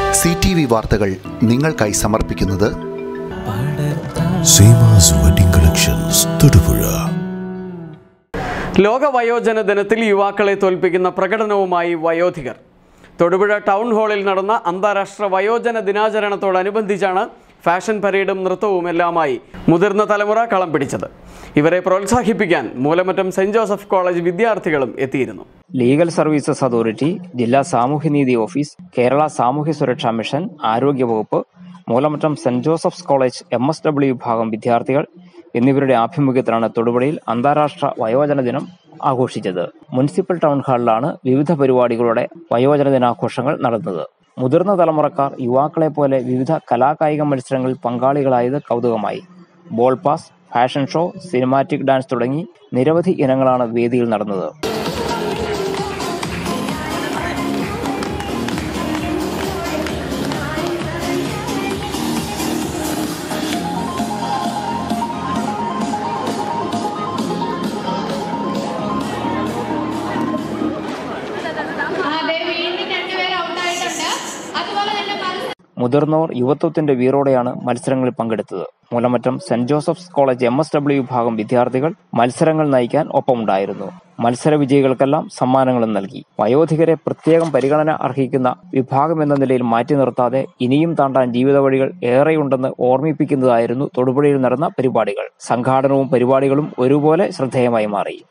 C T V വാർത്തകൾ നിങ്ങൾക്കായി സമർപ്പിക്കുന്നത് സീമാസ് വെഡിംഗ് കളക്ഷൻസ് തൊടുപുഴ ലോക വയോജന ദിനത്തിൽ യുവാക്കളെ തോൽപ്പിക്കുന്ന പ്രകടനവുമായി വയോധികർ തൊടുപുഴ ടൗൺ ഹാളിൽ നടന്ന അന്താരാഷ്ട്ര വയോജന ദിനാചരണത്തോടനുബന്ധിച്ചാണ് ഫാഷൻ പരേഡും നൃത്തവും എല്ലാമായി മുതിർന്ന തലമുറ കളം പിടിച്ചത് ഇവരെ പ്രോത്സാഹിപ്പിക്കാൻ മൂലമറ്റം സെന്റ് ജോസഫ് കോളേജ് വിദ്യാർത്ഥികളും എത്തിയിരുന്നു ലീഗൽ സർവീസസ് അതോറിറ്റി ജില്ലാ സാമൂഹ്യനീതി ഓഫീസ് കേരള സാമൂഹ്യ സുരക്ഷാ മിഷൻ ആരോഗ്യവകുപ്പ് Moolamattom saint Joseph's college M S W വിഭാഗം വിദ്യാർത്ഥികൾ എന്നിവരുടെ ആഭിമുഖ്യത്തിലാണ് തൊടുപുഴയിൽ അന്താരാഷ്ട്ര വയോജന ദിനം ആഘോഷിച്ചത് മുനിസിപ്പൽ ടൗൺ ഹാളിലാണ് വിവിധ പരിപാടികളുടെ വയോജന ദിനാഘോഷങ്ങൾ നടന്നത് മുതിർന്ന തലമുറക്കാർ യുവാക്കളെ പോലെ വിവിധ കലാകായിക മത്സരങ്ങളിൽ പങ്കാളികളായത് കൗതുകമായി ball pass fashion show cinematic dance തുടങ്ങി നിരവധി ഇനങ്ങളാണ് വേദിയിൽ നടന്നത് അതെ വീണ്ടും രണ്ടുപേർ ഔട്ടായിട്ടുണ്ട് അതുപോലെ തന്നെ മത്സരം മുതിർന്നവർ യുവത്വത്തിന്റെ വീറോടെയാണ് മത്സരങ്ങളിൽ പങ്കെടുത്തത് Moolamattom saint Joseph's college M S W വിഭാഗം വിദ്യാർത്ഥികൾ മത്സരങ്ങൾ നയിക്കാൻ ഒപ്പമുണ്ടായിരുന്നു മത്സര വിജയികൾക്കെല്ലാം സമ്മാനങ്ങളും നൽകി വയോധികരെ പ്രത്യേകം പരിഗണന അർഹിക്കുന്ന വിഭാഗം എന്ന നിലയിൽ മാറ്റി നിർത്താതെ ഇനിയും താണ്ടാൻ ജീവിത വഴികൾ ഏറെയുണ്ടെന്ന് ഓർമ്മിപ്പിക്കുന്നതായിരുന്നു തൊടുപുഴയിൽ നടന്ന പരിപാടികൾ സംഘാടനവും പരിപാടികളും ഒരുപോലെ ശ്രദ്ധേയമായി മാറി